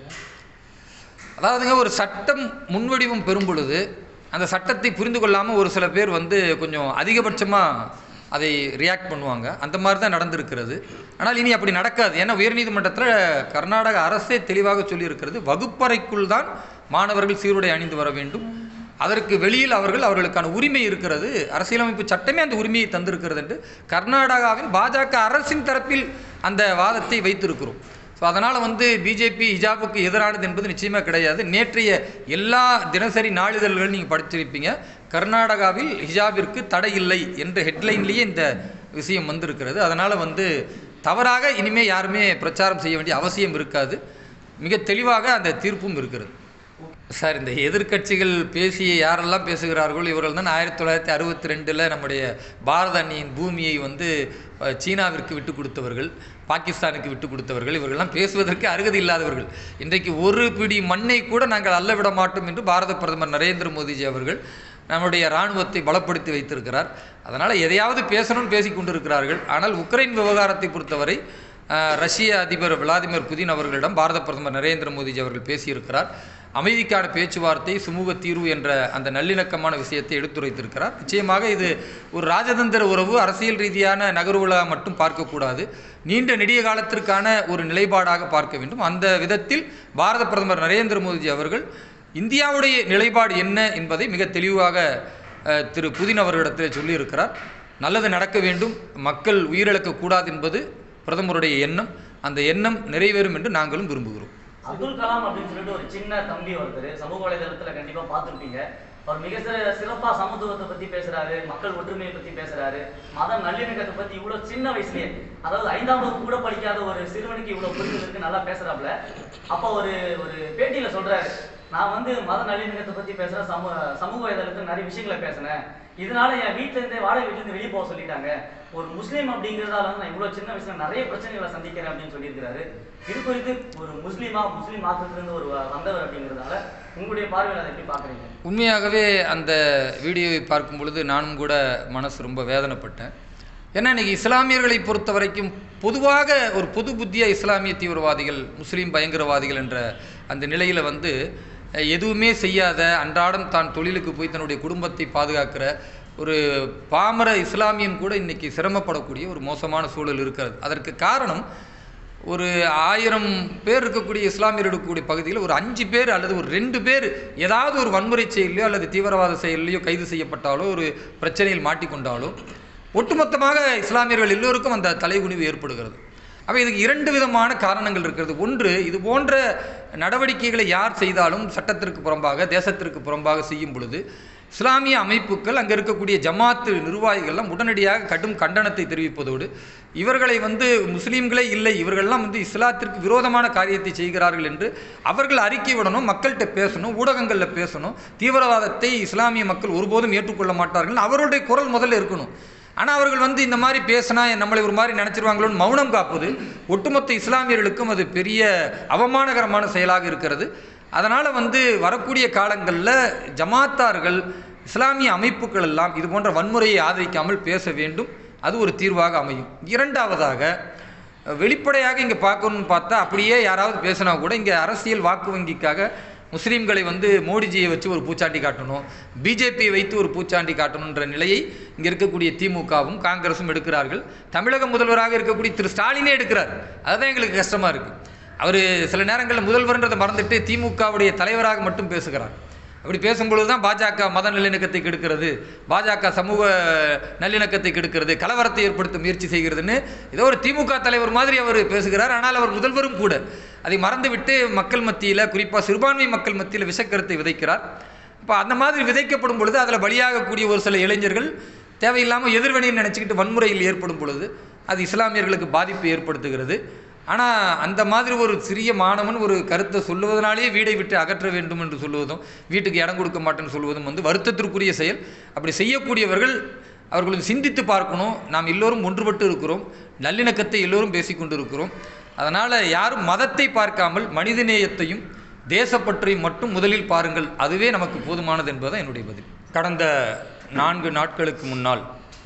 அதாவதுங்க ஒரு சட்டம் முன்வடிவம் பெறும் பொழுது அந்த சட்டத்தை புரிந்து கொள்ளாமல் ஒரு சில பேர் வந்து கொஞ்சம் அதிகபட்சமாக அதை ரியாக்ட் பண்ணுவாங்க அந்த மாதிரி தான் நடந்திருக்கிறது ஆனால் இனி அப்படி நடக்காது ஏன்னா உயர்நீதிமன்றத்தில் கர்நாடக அரசே தெளிவாக சொல்லியிருக்கிறது வகுப்பறைக்குள் தான் மாணவர்கள் சீருடை அணிந்து வர வேண்டும் அதற்கு வெளியில் அவர்கள் அவர்களுக்கான உரிமை இருக்கிறது அரசியலமைப்பு சட்டமே அந்த உரிமையை தந்திருக்கிறது என்று கர்நாடகாவின் பாஜக அரசின் தரப்பில் அந்த வாதத்தை வைத்திருக்கிறோம் ஸோ அதனால் வந்து பிஜேபி ஹிஜாபுக்கு எதிரானது என்பது நிச்சயமாக கிடையாது நேற்றைய எல்லா தினசரி நாளிதழ்கள் நீங்கள் படிச்சிருப்பீங்க கர்நாடகாவில் ஹிஜாபிற்கு தடை இல்லை என்ற ஹெட்லைன்லேயே இந்த விஷயம் வந்திருக்கிறது அதனால் வந்து தவறாக இனிமேல் யாருமே பிரச்சாரம் செய்ய வேண்டிய அவசியம் இருக்காது மிக தெளிவாக அந்த தீர்ப்பும் இருக்கிறது சார் இந்த எதிர்க்கட்சிகள் பேசிய யாரெல்லாம் பேசுகிறார்களோ இவர்கள் தான் ஆயிரத்தி தொள்ளாயிரத்தி அறுபத்தி ரெண்டில் நம்முடைய பாரத அணியின் பூமியை வந்து அஹ், சீனாவிற்கு விட்டு கொடுத்தவர்கள் பாகிஸ்தானுக்கு விட்டு கொடுத்தவர்கள் இவர்கள்லாம் பேசுவதற்கு அருகதை இல்லாதவர்கள் இன்றைக்கு ஒரு பிடி மண்ணை கூட நாங்கள் அள்ள விட மாட்டோம் என்று பாரத பிரதமர் நரேந்திர மோடிஜி அவர்கள் நம்முடைய இராணுவத்தை பலப்படுத்தி வைத்திருக்கிறார் அதனால் எதையாவது பேசணும்னு பேசி கொண்டிருக்கிறார்கள் ஆனால் உக்ரைன் விவகாரத்தை பொறுத்தவரை அஹ், ரஷ்ய அதிபர் விளாடிமிர் புதின் அவர்களிடம் பாரத பிரதமர் நரேந்திர மோடிஜி அவர்கள் பேசியிருக்கிறார் அமைதிக்கான பேச்சுவார்த்தை சுமூக தீர்வு என்ற அந்த நல்லிணக்கமான விஷயத்தை எடுத்துரைத்திருக்கிறார் நிச்சயமாக இது ஒரு ராஜதந்திர உறவு அரசியல் ரீதியான நகர்வுகளாக மட்டும் பார்க்கக்கூடாது நீண்ட நெடிய காலத்திற்கான ஒரு நிலைப்பாடாக பார்க்க வேண்டும் அந்த விதத்தில் பாரத பிரதமர் நரேந்திர மோடிஜி அவர்கள் இந்தியாவுடைய நிலைப்பாடு என்ன என்பதை மிக தெளிவாக அஹ், திரு புதின் அவர்களிடத்தில் சொல்லியிருக்கிறார் நல்லது நடக்க வேண்டும் மக்கள் உயிரிழக்கக்கூடாது என்பது பிரதமருடைய எண்ணம் அந்த எண்ணம் நிறைவேறும் என்று நாங்களும் விரும்புகிறோம் அப்துல் கலாம் அப்படின்னு சொல்லிட்டு ஒரு சின்ன தம்பி ஒருத்தர் சமூக வலைதளத்துல கண்டிப்பா பார்த்துருப்பீங்க அவர் மிக சிற சிறப்பா சமத்துவத்தை பத்தி பேசுறாரு மக்கள் ஒற்றுமையை பத்தி பேசுறாரு மத நல்லிணக்கத்தை பத்தி இவ்வளவு சின்ன வயசுலயே அதாவது ஐந்தாம் வகுப்பு கூட படிக்காத ஒரு சிறுவனுக்கு இவ்வளவு புரிதல் இருக்கு நல்லா பேசுறாப்புல அப்ப ஒரு ஒரு பேட்டியில சொல்றாரு நான் வந்து மத நல்லிணக்கத்தை பத்தி பேசுறேன் சமூக சமூக வலைதளத்துல நிறைய விஷயங்களை பேசினேன் இதனால என் வீட்ல இருந்தே வாடகை வீட்டுல இருந்து வெளியே போக சொல்லிட்டாங்க ஒரு முஸ்லீம் அப்படிங்கிறதால வந்து நான் இவ்வளவு சின்ன வயசுல நிறைய பிரச்சனைகளை சந்திக்கிறேன் அப்படின்னு சொல்லியிருக்கிறாரு இது குறித்து ஒரு முஸ்லீமா முஸ்லீம் மாற்றத்திலிருந்து ஒரு வ- வந்தவர் அப்படிங்கிறதால உங்களுடைய பார்வையில் அதை எப்படி பாக்குறீங்க உண்மையாகவே அந்த வீடியோவை பார்க்கும் பொழுது நானும் கூட மனசு ரொம்ப வேதனைப்பட்டேன் ஏன்னா இன்னைக்கு இஸ்லாமியர்களை பொறுத்த வரைக்கும் பொதுவாக ஒரு பொது புத்திய இஸ்லாமிய தீவிரவாதிகள் முஸ்லீம் பயங்கரவாதிகள் என்ற அந்த நிலையில் வந்து அஹ், எதுவுமே செய்யாத அன்றாடம் தான் தொழிலுக்கு போய் தன்னுடைய குடும்பத்தை பாதுகாக்கிற ஒரு பாமர இஸ்லாமியன் கூட இன்னைக்கு சிரமப்படக்கூடிய ஒரு மோசமான சூழல் இருக்கிறது அதற்கு காரணம் ஒரு ஆயிரம் பேர் இருக்கக்கூடிய இஸ்லாமியர் இருக்கக்கூடிய பகுதியில் ஒரு அஞ்சு பேர் அல்லது ஒரு ரெண்டு பேர் ஏதாவது ஒரு வன்முறை செயலையோ அல்லது தீவிரவாத செயலையோ கைது செய்யப்பட்டாலோ ஒரு பிரச்சனையில் மாட்டிக்கொண்டாலோ ஒட்டுமொத்தமாக இஸ்லாமியர்கள் எல்லோருக்கும் அந்த தலைகுனிவு ஏற்படுகிறது அப்போ இதுக்கு இரண்டு விதமான காரணங்கள் இருக்கிறது ஒன்று இது போன்ற நடவடிக்கைகளை யார் செய்தாலும் சட்டத்திற்கு புறம்பாக தேசத்திற்கு புறம்பாக செய்யும் பொழுது இஸ்லாமிய அமைப்புகள் அங்கே இருக்கக்கூடிய ஜமாத்து நிர்வாகிகள்லாம் உடனடியாக கடும் கண்டனத்தை தெரிவிப்பதோடு இவர்களை வந்து முஸ்லீம்களே இல்லை இவர்கள்லாம் வந்து இஸ்லாத்திற்கு விரோதமான காரியத்தை செய்கிறார்கள் என்று அவர்கள் அறிக்கை விடணும் மக்கள்கிட்ட பேசணும் ஊடகங்களில் பேசணும் தீவிரவாதத்தை இஸ்லாமிய மக்கள் ஒருபோதும் ஏற்றுக்கொள்ள மாட்டார்கள் அவருடைய குரல் முதல்ல இருக்கணும் ஆனால் அவர்கள் வந்து இந்த மாதிரி பேசினா நம்மளை ஒரு மாதிரி நினச்சிருவாங்களோன்னு மௌனம் காப்பது ஒட்டுமொத்த இஸ்லாமியர்களுக்கும் அது பெரிய அவமானகரமான செயலாக இருக்கிறது அதனால் வந்து வரக்கூடிய காலங்களில் ஜமாத்தார்கள் இஸ்லாமிய அமைப்புகள் எல்லாம் இது போன்ற வன்முறையை ஆதரிக்காமல் பேச வேண்டும் அது ஒரு தீர்வாக அமையும் இரண்டாவதாக வெளிப்படையாக இங்கே பார்க்கணும்னு பார்த்தா அப்படியே யாராவது பேசினா கூட இங்கே அரசியல் வாக்கு வங்கிக்காக முஸ்லீம்களை வந்து மோடிஜியை வச்சு ஒரு பூச்சாண்டி காட்டணும் பிஜேபியை வைத்து ஒரு பூச்சாண்டி காட்டணுன்ற நிலையை இங்கே இருக்கக்கூடிய திமுகவும் காங்கிரஸும் எடுக்கிறார்கள் தமிழக முதல்வராக இருக்கக்கூடிய திரு ஸ்டாலினே எடுக்கிறார் அதுதான் எங்களுக்கு கஷ்டமாக இருக்குது அவர் சில நேரங்களில் முதல்வர்ன்றதை மறந்துட்டு திமுகவுடைய தலைவராக மட்டும் பேசுகிறார் அப்படி பேசும்பொழுது தான் பாஜக மத நல்லிணக்கத்தை கெடுக்கிறது பாஜக சமூக நல்லிணக்கத்தை கெடுக்கிறது கலவரத்தை ஏற்படுத்த முயற்சி செய்கிறதுன்னு ஏதோ ஒரு திமுக தலைவர் மாதிரி அவர் பேசுகிறார் ஆனால் அவர் முதல்வரும் கூட அதை மறந்துவிட்டு மக்கள் மத்தியில் குறிப்பாக சிறுபான்மை மக்கள் மத்தியில் விஷக்கருத்தை விதைக்கிறார் இப்போ அந்த மாதிரி விதைக்கப்படும் பொழுது அதில் பலியாகக்கூடிய ஒரு சில இளைஞர்கள் தேவையில்லாமல் எதிர்வினையை நினச்சிக்கிட்டு வன்முறையில் ஏற்படும் பொழுது அது இஸ்லாமியர்களுக்கு பாதிப்பை ஏற்படுத்துகிறது ஆனால் அந்த மாதிரி ஒரு சிறிய மாணவன் ஒரு கருத்தை சொல்லுவதனாலேயே வீடை விட்டு அகற்ற வேண்டும் என்று சொல்லுவதும் வீட்டுக்கு இடம் கொடுக்க மாட்டேன்னு சொல்லுவதும் வந்து வருத்தத்திற்குரிய செயல் அப்படி செய்யக்கூடியவர்கள் அவர்களும் சிந்தித்து பார்க்கணும் நாம் எல்லோரும் ஒன்றுபட்டு இருக்கிறோம் நல்லிணக்கத்தை எல்லோரும் பேசிக்கொண்டு இருக்கிறோம் அதனால் யாரும் மதத்தை பார்க்காமல் மனிதநேயத்தையும் தேசப்பற்றையும் மட்டும் முதலில் பாருங்கள் அதுவே நமக்கு போதுமானது என்பதுதான் என்னுடைய பதில் கடந்த நான்கு நாட்களுக்கு முன்னால்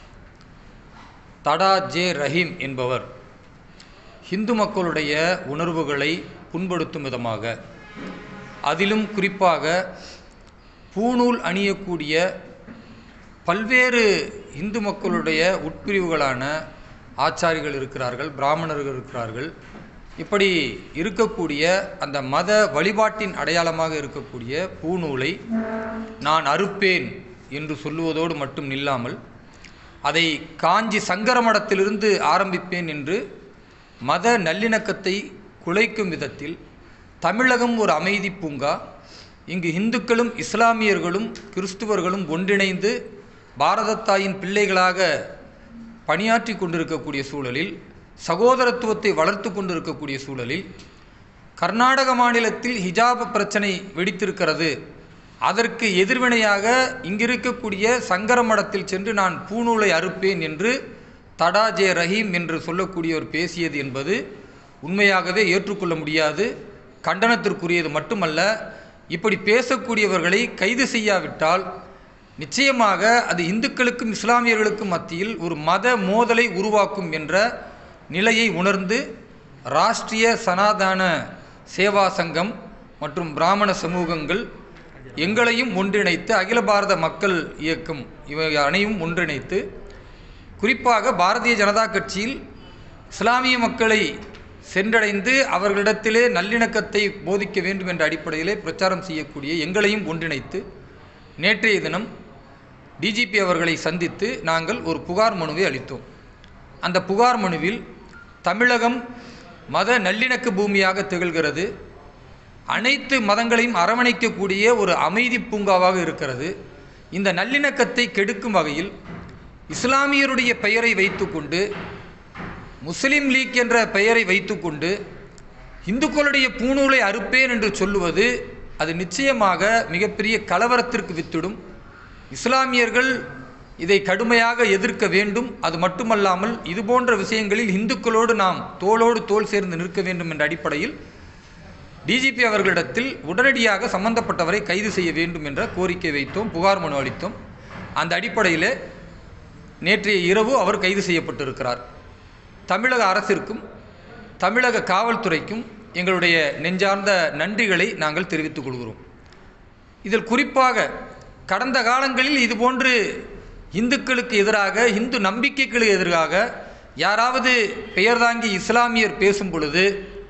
தடா ஜே ரஹீம் என்பவர் இந்து மக்களுடைய உணர்வுகளை புண்படுத்தும் விதமாக அதிலும் குறிப்பாக பூணூல் அணியக்கூடிய பல்வேறு இந்து மக்களுடைய உட்பிரிவுகளான ஆச்சாரிகள் இருக்கிறார்கள் பிராமணர்கள் இருக்கிறார்கள் இப்படி இருக்கக்கூடிய அந்த மத வழிபாட்டின் அடையாளமாக இருக்கக்கூடிய பூநூலை நான் அறுப்பேன் என்று சொல்லுவதோடு மட்டும் நில்லாமல் அதை காஞ்சி சங்கர மடத்திலிருந்து ஆரம்பிப்பேன் என்று மத நல்லிணக்கத்தை குலைக்கும் விதத்தில் தமிழகம் ஒரு அமைதி பூங்கா இங்கு இந்துக்களும் இஸ்லாமியர்களும் கிறிஸ்துவர்களும் ஒன்றிணைந்து பாரதத்தாயின் பிள்ளைகளாக பணியாற்றி கொண்டிருக்கக்கூடிய சூழலில் சகோதரத்துவத்தை வளர்த்து கொண்டிருக்கக்கூடிய சூழலில் கர்நாடக மாநிலத்தில் ஹிஜாப் பிரச்சனை வெடித்திருக்கிறது அதற்கு எதிர்வினையாக இங்கிருக்கக்கூடிய சங்கர மடத்தில் சென்று நான் பூநூலை அறுப்பேன் என்று தடா ஜே ரஹீம் என்று சொல்லக்கூடியவர் பேசியது என்பது உண்மையாகவே ஏற்றுக்கொள்ள முடியாது கண்டனத்திற்குரியது மட்டுமல்ல இப்படி பேசக்கூடியவர்களை கைது செய்யாவிட்டால் நிச்சயமாக அது இந்துக்களுக்கும் இஸ்லாமியர்களுக்கும் மத்தியில் ஒரு மத மோதலை உருவாக்கும் என்ற நிலையை உணர்ந்து ராஷ்டிரிய சனாதன சேவா சங்கம் மற்றும் பிராமண சமூகங்கள் எங்களையும் ஒன்றிணைத்து அகில பாரத மக்கள் இயக்கம் இவை அனையும் ஒன்றிணைத்து குறிப்பாக பாரதிய ஜனதா கட்சியில் இஸ்லாமிய மக்களை சென்றடைந்து அவர்களிடத்திலே நல்லிணக்கத்தை போதிக்க வேண்டும் என்ற அடிப்படையிலே பிரச்சாரம் செய்யக்கூடிய எங்களையும் ஒன்றிணைத்து நேற்றைய தினம் டிஜிபி அவர்களை சந்தித்து நாங்கள் ஒரு புகார் மனுவை அளித்தோம் அந்த புகார் மனுவில் தமிழகம் மத நல்லிணக்க பூமியாக திகழ்கிறது அனைத்து மதங்களையும் அரவணைக்கக்கூடிய ஒரு அமைதி பூங்காவாக இருக்கிறது இந்த நல்லிணக்கத்தை கெடுக்கும் வகையில் இஸ்லாமியருடைய பெயரை வைத்துக்கொண்டு முஸ்லீம் லீக் என்ற பெயரை வைத்துக்கொண்டு இந்துக்களுடைய பூணூலை அறுப்பேன் என்று சொல்லுவது அது நிச்சயமாக மிகப்பெரிய கலவரத்திற்கு வித்திடும் இஸ்லாமியர்கள் இதை கடுமையாக எதிர்க்க வேண்டும் அது மட்டுமல்லாமல் இது போன்ற விஷயங்களில் இந்துக்களோடு நாம் தோளோடு தோள் சேர்ந்து நிற்க வேண்டும் என்ற அடிப்படையில் டிஜிபி அவர்களிடத்தில் உடனடியாக சம்பந்தப்பட்டவரை கைது செய்ய வேண்டும் என்ற கோரிக்கை வைத்தோம் புகார் மனு அளித்தோம் அந்த அடிப்படையில் நேற்றைய இரவு அவர் கைது செய்யப்பட்டிருக்கிறார் தமிழக அரசிற்கும் தமிழக காவல்துறைக்கும் எங்களுடைய நெஞ்சார்ந்த நன்றிகளை நாங்கள் தெரிவித்துக் கொள்கிறோம் இதில் குறிப்பாக கடந்த காலங்களில் இதுபோன்று இந்துக்களுக்கு எதிராக இந்து நம்பிக்கைகளுக்கு எதிராக யாராவது பெயர் தாங்கி இஸ்லாமியர் பேசும் பொழுது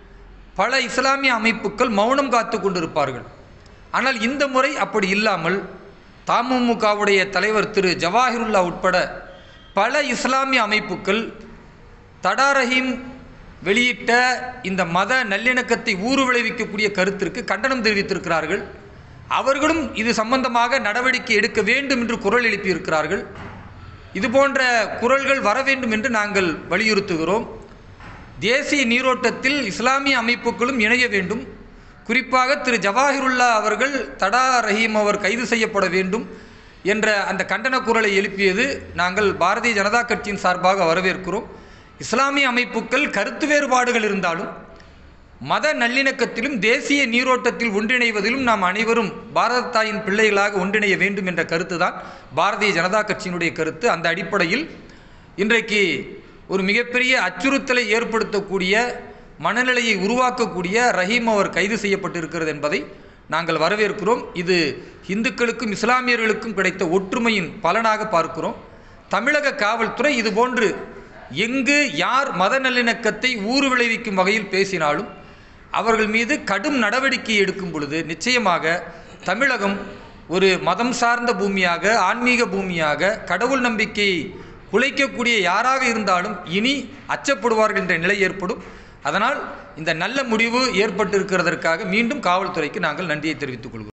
பல இஸ்லாமிய அமைப்புகள் மௌனம் காத்து கொண்டிருப்பார்கள் ஆனால் இந்த முறை அப்படி இல்லாமல் தமுமுகவுடைய தலைவர் திரு ஜவாஹிருல்லா உட்பட பல இஸ்லாமிய அமைப்புகள் தடா ரஹீம் வெளியிட்ட இந்த மத நல்லிணக்கத்தை ஊறு விளைவிக்கக்கூடிய கருத்திற்கு கண்டனம் தெரிவித்திருக்கிறார்கள் அவர்களும் இது சம்பந்தமாக நடவடிக்கை எடுக்க வேண்டும் என்று குரல் எழுப்பியிருக்கிறார்கள் இது போன்ற குரல்கள் வர வேண்டும் என்று நாங்கள் வலியுறுத்துகிறோம் தேசிய நீரோட்டத்தில் இஸ்லாமிய அமைப்புகளும் இணைய வேண்டும் குறிப்பாக திரு ஜவாஹிருல்லா அவர்கள் தடா ரஹீம் அவர் கைது செய்யப்பட வேண்டும் என்ற அந்த கண்டன குரலை எழுப்பியது நாங்கள் பாரதிய ஜனதா கட்சியின் சார்பாக வரவேற்கிறோம் இஸ்லாமிய அமைப்புகள் கருத்து வேறுபாடுகள் இருந்தாலும் மத நல்லிணக்கத்திலும் தேசிய நீரோட்டத்தில் ஒன்றிணைவதிலும் நாம் அனைவரும் பாரத தாயின் பிள்ளைகளாக ஒன்றிணைய வேண்டும் என்ற கருத்து தான் பாரதிய ஜனதா கட்சியினுடைய கருத்து அந்த அடிப்படையில் இன்றைக்கு ஒரு மிகப்பெரிய அச்சுறுத்தலை ஏற்படுத்தக்கூடிய மனநிலையை உருவாக்கக்கூடிய ரஹீம் அவர் கைது செய்யப்பட்டிருக்கிறது என்பதை நாங்கள் வரவேற்கிறோம் இது இந்துக்களுக்கும் இஸ்லாமியர்களுக்கும் கிடைத்த ஒற்றுமையின் பலனாக பார்க்கிறோம் தமிழக காவல்துறை இதுபோன்று எங்கு யார் மத நல்லிணக்கத்தை ஊறு விளைவிக்கும் வகையில் பேசினாலும் அவர்கள் மீது கடும் நடவடிக்கை எடுக்கும் பொழுது நிச்சயமாக தமிழகம் ஒரு மதம் சார்ந்த பூமியாக ஆன்மீக பூமியாக கடவுள் நம்பிக்கையை குலைக்கக்கூடிய யாராக இருந்தாலும் இனி அச்சப்படுவார்கள் என்ற நிலை ஏற்படும் அதனால் இந்த நல்ல முடிவு ஏற்பட்டிருக்கிறதற்காக மீண்டும் காவல்துறைக்கு நாங்கள் நன்றியை தெரிவித்துக் கொள்கிறோம்